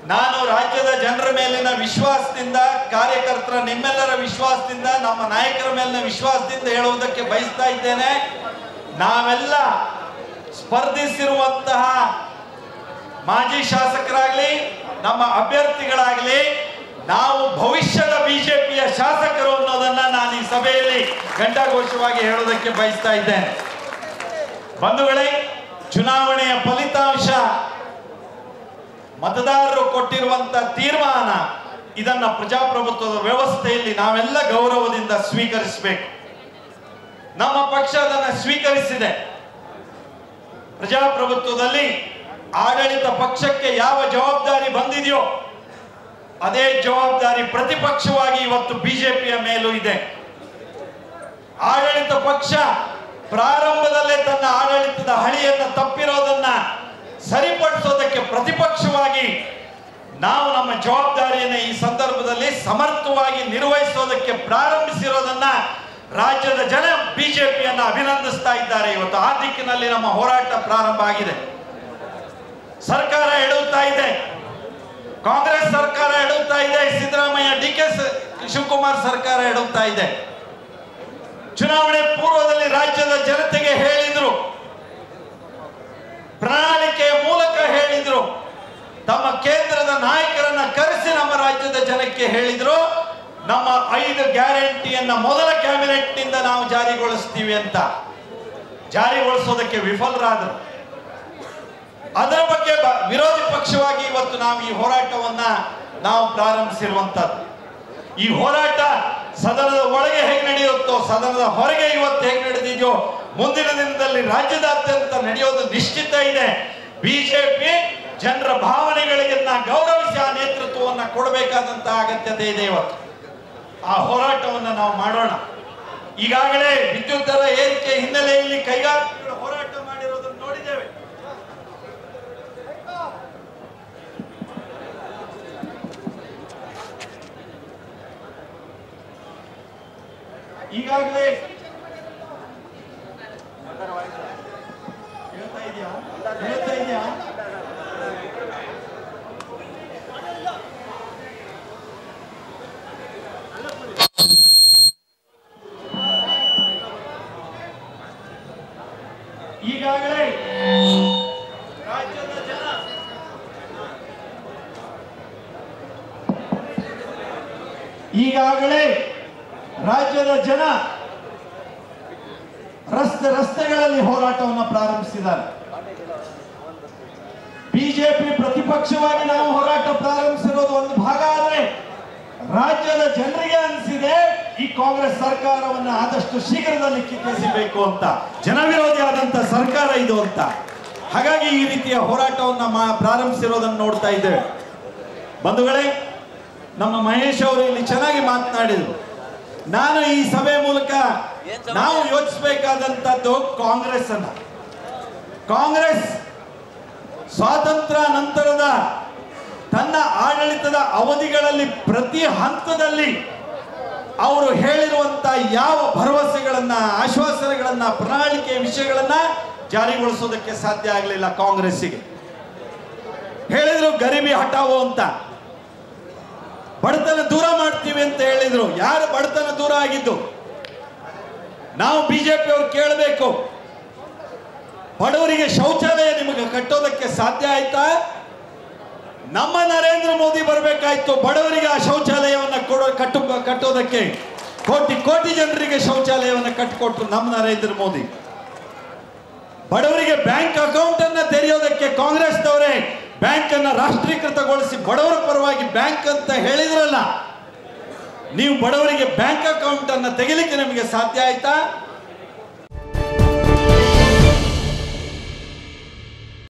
ನಾನು ರಾಜ್ಯದ ಜನರ ಮೇಲಿನ ವಿಶ್ವಾಸದಿಂದ ಕಾರ್ಯಕರ್ತರ ನಿಮ್ಮೆಲ್ಲರ ವಿಶ್ವಾಸದಿಂದ ನಮ್ಮ ನಾಯಕರ ಮೇಲಿನ ವಿಶ್ವಾಸದಿಂದ ಹೇಳುವುದಕ್ಕೆ ಬಯಸ್ತಾ ಇದ್ದೇನೆ ನಾವೆಲ್ಲ ಸ್ಪರ್ಧಿಸಿರುವಂತಹ ಮಾಜಿ ಶಾಸಕರಾಗಲಿ ನಮ್ಮ ಅಭ್ಯರ್ಥಿಗಳಾಗಲಿ ನಾವು ಭವಿಷ್ಯದ ಬಿಜೆಪಿಯ ಶಾಸಕರು ಅನ್ನೋದನ್ನ ನಾನು ಈ ಸಭೆಯಲ್ಲಿ ಘಂಟಾಘೋಷವಾಗಿ ಹೇಳೋದಕ್ಕೆ ಬಯಸ್ತಾ ಇದ್ದೇನೆ ಬಂಧುಗಳೇ ಚುನಾವಣೆಯ ಫಲಿತಾಂಶ ಮತದಾರರು ಕೊಟ್ಟಿರುವಂತ ತೀರ್ಮಾನ ಇದನ್ನ ಪ್ರಜಾಪ್ರಭುತ್ವದ ವ್ಯವಸ್ಥೆಯಲ್ಲಿ ನಾವೆಲ್ಲ ಗೌರವದಿಂದ ಸ್ವೀಕರಿಸಬೇಕು ನಮ್ಮ ಪಕ್ಷ ಅದನ್ನು ಸ್ವೀಕರಿಸಿದೆ ಪ್ರಜಾಪ್ರಭುತ್ವದಲ್ಲಿ ಆಡಳಿತ ಪಕ್ಷಕ್ಕೆ ಯಾವ ಜವಾಬ್ದಾರಿ ಬಂದಿದೆಯೋ ಅದೇ ಜವಾಬ್ದಾರಿ ಪ್ರತಿಪಕ್ಷವಾಗಿ ಇವತ್ತು ಬಿಜೆಪಿಯ ಮೇಲೂ ಇದೆ ಆಡಳಿತ ಪಕ್ಷ ಪ್ರಾರಂಭದಲ್ಲೇ ತನ್ನ ಆಡಳಿತದ ಹಳಿಯನ್ನ ತಪ್ಪಿರೋದನ್ನ ಸರಿಪಡಿಸೋದಕ್ಕೆ ಪ್ರತಿಪಕ್ಷವಾಗಿ ನಾವು ನಮ್ಮ ಜವಾಬ್ದಾರಿಯನ್ನು ಈ ಸಂದರ್ಭದಲ್ಲಿ ಸಮರ್ಥವಾಗಿ ನಿರ್ವಹಿಸೋದಕ್ಕೆ ಪ್ರಾರಂಭಿಸಿರೋದನ್ನ ರಾಜ್ಯದ ಜನ ಬಿಜೆಪಿಯನ್ನ ಅಭಿನಂದಿಸ್ತಾ ಇದ್ದಾರೆ ಇವತ್ತು ಆ ದಿಕ್ಕಿನಲ್ಲಿ ನಮ್ಮ ಹೋರಾಟ ಪ್ರಾರಂಭ ಆಗಿದೆ ಸರ್ಕಾರ ಎಡುತ್ತಾ ಇದೆ ಕಾಂಗ್ರೆಸ್ ಸರ್ಕಾರ ಎಡುತ್ತಾ ಇದೆ ಸಿದ್ದರಾಮಯ್ಯ ಡಿ ಕೆ ಶಿವಕುಮಾರ್ ಸರ್ಕಾರ ಎಡುತ್ತಾ ಇದೆ ಚುನಾವಣೆ ಪೂರ್ವದಲ್ಲಿ ರಾಜ್ಯದ ಜನತೆಗೆ ಹೇಳಿದ್ರು ಪ್ರಣಾಳಿಕೆಯ ಮೂಲಕ ಹೇಳಿದ್ರು ತಮ್ಮ ಕೇಂದ್ರದ ನಾಯಕರನ್ನ ಕರೆಸಿ ನಮ್ಮ ರಾಜ್ಯದ ಜನಕ್ಕೆ ಹೇಳಿದ್ರು ನಮ್ಮ ಐದು ಗ್ಯಾರಂಟಿಯನ್ನ ಮೊದಲ ಕ್ಯಾಬಿನೆಟ್ ನಿಂದ ನಾವು ಜಾರಿಗೊಳಿಸ್ತೀವಿ ಅಂತ ಜಾರಿಗೊಳಿಸೋದಕ್ಕೆ ವಿಫಲರಾದರು ಅದರ ಬಗ್ಗೆ ಬ- ವಿರೋಧಿ ಪಕ್ಷವಾಗಿ ಇವತ್ತು ನಾವು ಈ ಹೋರಾಟವನ್ನ ನಾವು ಪ್ರಾರಂಭಿಸಿರುವಂತದ್ದು ಈ ಹೋರಾಟ ಸದನದ ಒಳಗೆ ಹೇಗೆ ನಡೆಯುತ್ತೋ ಸದನದ ಹೊರಗೆ ಇವತ್ತು ಹೇಗೆ ನಡೆದಿದೆಯೋ ಮುಂದಿನ ದಿನದಲ್ಲಿ ರಾಜ್ಯದಾದ್ಯಂತ ನಡೆಯೋದು ನಿಶ್ಚಿತ ಇದೆ ಬಿಜೆಪಿ ಜನರ ಭಾವನೆಗಳಿಗೆ ಗೌರವಿಸಿ ಆ ನೇತೃತ್ವವನ್ನು ಕೊಡಬೇಕಾದಂತಹ ಅಗತ್ಯತೆ ಇದೆ ಇವತ್ತು ಆ ಹೋರಾಟವನ್ನು ನಾವು ಮಾಡೋಣ ಈಗಾಗಲೇ ವಿದ್ಯುತ್ ದರ ಏರಿಕೆ ಹಿನ್ನೆಲೆಯಲ್ಲಿ ಕೈಗಾರಿಕೆಗಳು ಹೋರಾಟ ಮಾಡಿರೋದನ್ನು ನೋಡಿದ್ದೇವೆ ಈಗಾಗಲೇ ಹೇಳ್ತಾ ಇದೆಯಾ ಹೇಳ್ತಾ ಇದೆಯಾ ಈಗಾಗಲೇ ರಾಜ್ಯದ ಜನ ಈಗಾಗಲೇ ರಾಜ್ಯದ ಜನ ರಸ್ತೆ ರಸ್ತೆಗಳಲ್ಲಿ ಹೋರಾಟವನ್ನು ಪ್ರಾರಂಭಿಸಿದ್ದಾರೆ ಬಿಜೆಪಿ ಪ್ರತಿಪಕ್ಷವಾಗಿ ನಾವು ಹೋರಾಟ ಪ್ರಾರಂಭಿಸಿರೋದು ಒಂದು ಭಾಗ ಆದರೆ ರಾಜ್ಯದ ಜನರಿಗೆ ಅನಿಸಿದೆ ಈ ಕಾಂಗ್ರೆಸ್ ಸರ್ಕಾರವನ್ನು ಆದಷ್ಟು ಶೀಘ್ರದಲ್ಲಿ ಕಿತ್ತೆಸಿಬೇಕು ಅಂತ ಜನವಿರೋಧಿ ಆದಂತ ಸರ್ಕಾರ ಇದು ಅಂತ ಹಾಗಾಗಿ ಈ ರೀತಿಯ ಹೋರಾಟವನ್ನು ಮಾ- ಪ್ರಾರಂಭಿಸಿರೋದನ್ನು ನೋಡ್ತಾ ಇದ್ದೇವೆ ಬಂಧುಗಳೇ ನಮ್ಮ ಮಹೇಶ್ ಅವರು ಇಲ್ಲಿ ಚೆನ್ನಾಗಿ ಮಾತನಾಡಿದರು ನಾನು ಈ ಸಭೆ ಮೂಲಕ ನಾವು ಯೋಚಿಸಬೇಕಾದಂತದ್ದು ಕಾಂಗ್ರೆಸ್ ಅನ್ನ ಕಾಂಗ್ರೆಸ್ ಸ್ವಾತಂತ್ರ್ಯ ನಂತರದ ತನ್ನ ಆಡಳಿತದ ಅವಧಿಗಳಲ್ಲಿ ಪ್ರತಿ ಹಂತದಲ್ಲಿ ಅವರು ಹೇಳಿರುವಂತ ಯಾವ ಭರವಸೆಗಳನ್ನ ಆಶ್ವಾಸನೆಗಳನ್ನ ಪ್ರಣಾಳಿಕೆ ವಿಷಯಗಳನ್ನ ಜಾರಿಗೊಳಿಸೋದಕ್ಕೆ ಸಾಧ್ಯ ಆಗಲಿಲ್ಲ ಕಾಂಗ್ರೆಸ್ಸಿಗೆ ಹೇಳಿದ್ರು ಗರೀಬಿ ಹಟಾವೋ ಅಂತ ಬಡತನ ದೂರ ಮಾಡ್ತೀವಿ ಅಂತ ಹೇಳಿದ್ರು ಯಾರು ಬಡತನ ದೂರ ಆಗಿದ್ದು ನಾವು ಬಿಜೆಪಿ ಅವ್ರು ಕೇಳಬೇಕು ಬಡವರಿಗೆ ಶೌಚಾಲಯ ನಿಮಗೆ ಕಟ್ಟೋದಕ್ಕೆ ಸಾಧ್ಯ ಆಯ್ತಾ ನಮ್ಮ ನರೇಂದ್ರ ಮೋದಿ ಬರಬೇಕಾಯ್ತು ಬಡವರಿಗೆ ಆ ಶೌಚಾಲಯವನ್ನು ಕೊಡೋ ಕಟ್ಟು ಕಟ್ಟೋದಕ್ಕೆ ಕೋಟಿ ಕೋಟಿ ಜನರಿಗೆ ಶೌಚಾಲಯವನ್ನು ಕಟ್ಟಿಕೊಟ್ರು ನಮ್ಮ ನರೇಂದ್ರ ಮೋದಿ ಬಡವರಿಗೆ ಬ್ಯಾಂಕ್ ಅಕೌಂಟ್ ಅನ್ನ ತೆರೆಯೋದಕ್ಕೆ ಕಾಂಗ್ರೆಸ್ನವರೇ ಬ್ಯಾಂಕ್ ಅನ್ನ ರಾಷ್ಟ್ರೀಕೃತಗೊಳಿಸಿ ಬಡವರ ಪರವಾಗಿ ಬ್ಯಾಂಕ್ ಅಂತ ಹೇಳಿದ್ರಲ್ಲ ನೀವು ಬಡವರಿಗೆ ಬ್ಯಾಂಕ್ ಅಕೌಂಟ್ ಅನ್ನ ತೆಗಿಲಿಕ್ಕೆ ನಿಮಗೆ ಸಾಧ್ಯ ಆಯ್ತಾ